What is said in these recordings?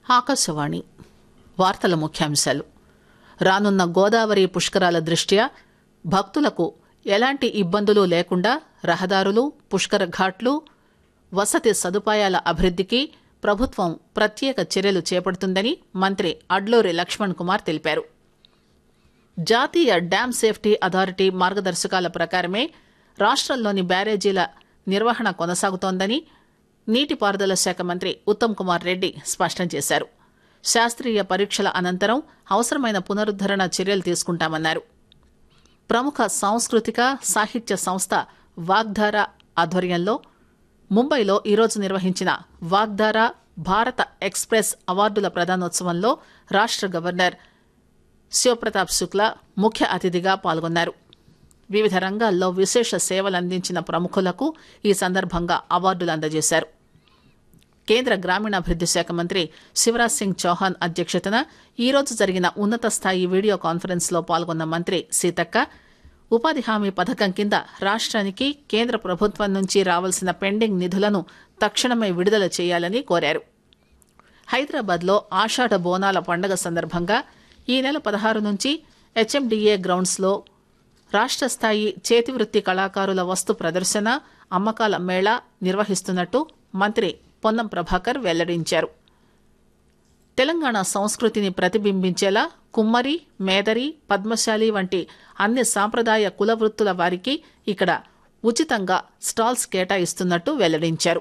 ఆకాశవాణి వార్తల ముఖ్యాంశాలు రానున్న గోదావరి పుష్కరాల దృష్ట్యా భక్తులకు ఎలాంటి ఇబ్బందులు లేకుండా రహదారులు పుష్కర ఘాట్లు వసతి సదుపాయాల అభివృద్ధికి ప్రభుత్వం ప్రత్యేక చర్యలు చేపడుతుందని మంత్రి అడ్లూరి లక్ష్మణ్ కుమార్ తెలిపారు జాతీయ డ్యామ్ సేఫ్టీ అథారిటీ మార్గదర్శకాల ప్రకారమే రాష్ట్రంలోని బ్యారేజీల నిర్వహణ కొనసాగుతోందని నీటిపారుదల శాఖ మంత్రి ఉత్తమ్ కుమార్ రెడ్డి స్పష్టం చేశారు శాస్త్రీయ పరీక్షల అనంతరం అవసరమైన పునరుద్దరణ చర్యలు తీసుకుంటామన్నారు ప్రముఖ సాంస్కృతిక సాహిత్య సంస్థ వాగ్ధార ఆధ్వర్యంలో ముంబైలో ఈరోజు నిర్వహించిన వాగ్ధార భారత ఎక్స్ప్రెస్ అవార్డుల ప్రదానోత్సవంలో రాష్ట్ర గవర్నర్ శివప్రతాప్ శుక్లా ముఖ్య అతిథిగా పాల్గొన్నారు వివిధ రంగాల్లో విశేష సేవలందించిన ప్రముఖులకు ఈ సందర్భంగా అవార్డులు అందజేశారు కేంద్ర గ్రామీణాభివృద్ది శాఖ మంత్రి శివరాజ్ సింగ్ చౌహాన్ అధ్యక్షతన ఈరోజు జరిగిన ఉన్నత స్థాయి వీడియో కాన్ఫరెన్స్ లో పాల్గొన్న మంత్రి సీతక్క ఉపాధి హామీ పథకం కింద రాష్ట్రానికి కేంద్ర ప్రభుత్వం నుంచి రావాల్సిన పెండింగ్ నిధులను తక్షణమే విడుదల చేయాలని కోరారు హైదరాబాద్లో ఆషాఢ బోనాల పండుగ సందర్భంగా ఈ నెల పదహారు నుంచి హెచ్ఎండిఏ గ్రౌండ్స్లో రాష్ట్ర స్థాయి చేతివృత్తి కళాకారుల వస్తు ప్రదర్శన అమ్మకాల మేళా నిర్వహిస్తున్నట్టు మంత్రి పొన్నం ప్రభాకర్ వెల్లడించారు తెలంగాణ సంస్కృతిని ప్రతిబింబించేలా కుమ్మరి మేదరి పద్మశాలి వంటి అన్ని సాంప్రదాయ కుల వృత్తుల వారికి ఇక్కడ ఉచితంగా స్టాల్స్ కేటాయిస్తున్నట్టు వెల్లడించారు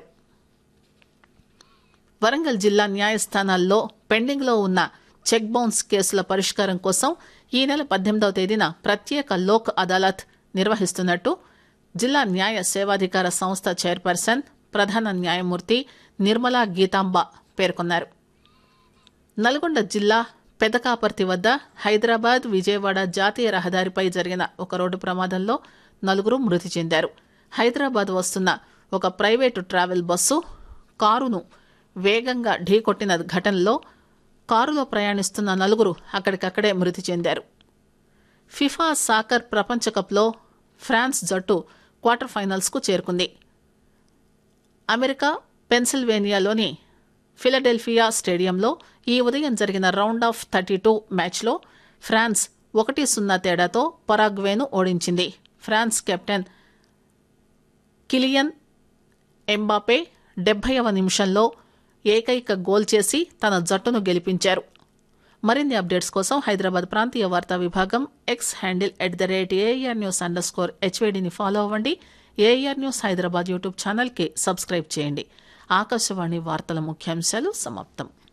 వరంగల్ జిల్లా న్యాయస్థానాల్లో పెండింగ్లో ఉన్న చెక్ బౌన్స్ కేసుల పరిష్కారం కోసం ఈ నెల పద్దెనిమిదవ తేదీన ప్రత్యేక లోక్ అదాలత్ నిర్వహిస్తున్నట్టు జిల్లా న్యాయ సేవాధికార సంస్థ చైర్పర్సన్ ప్రధాన న్యాయమూర్తి నిర్మలా గీతాంబ పేర్కొన్నారు నల్గొండ జిల్లా పెదకాపర్తి వద్ద హైదరాబాద్ విజయవాడ జాతీయ రహదారిపై జరిగిన ఒక రోడ్డు ప్రమాదంలో నలుగురు మృతి చెందారు హైదరాబాద్ వస్తున్న ఒక ప్రైవేటు ట్రావెల్ బస్సు కారును వేగంగా ఢీకొట్టిన ఘటనలో కారులో ప్రయాణిస్తున్న నలుగురు అక్కడికక్కడే మృతి చెందారు ఫిఫా సాకర్ ప్రపంచ కప్లో ఫ్రాన్స్ జట్టు క్వార్టర్ ఫైనల్స్కు చేరుకుంది అమెరికా పెన్సిల్వేనియాలోని ఫిలడెల్ఫియా స్టేడియంలో ఈ ఉదయం జరిగిన రౌండ్ ఆఫ్ థర్టీ టూ మ్యాచ్లో ఫ్రాన్స్ ఒకటి సున్నా తేడాతో పరాగ్వేను ఓడించింది ఫ్రాన్స్ కెప్టెన్ కిలియన్ ఎంబాపే డెబ్బైవ నిమిషంలో ఏకైక గోల్ చేసి తన జట్టును గెలిపించారు మరిన్ని అప్డేట్స్ కోసం హైదరాబాద్ ప్రాంతీయ వార్తా విభాగం X handle at the rate AIR news underscore హెచ్వేడిని ఫాలో అవ్వండి ఏఆర్ న్యూస్ హైదరాబాద్ యూట్యూబ్ ఛానల్కి సబ్స్క్రైబ్ చేయండి ఆకాశవాణి వార్తల ముఖ్యాంశాలు సమాప్తం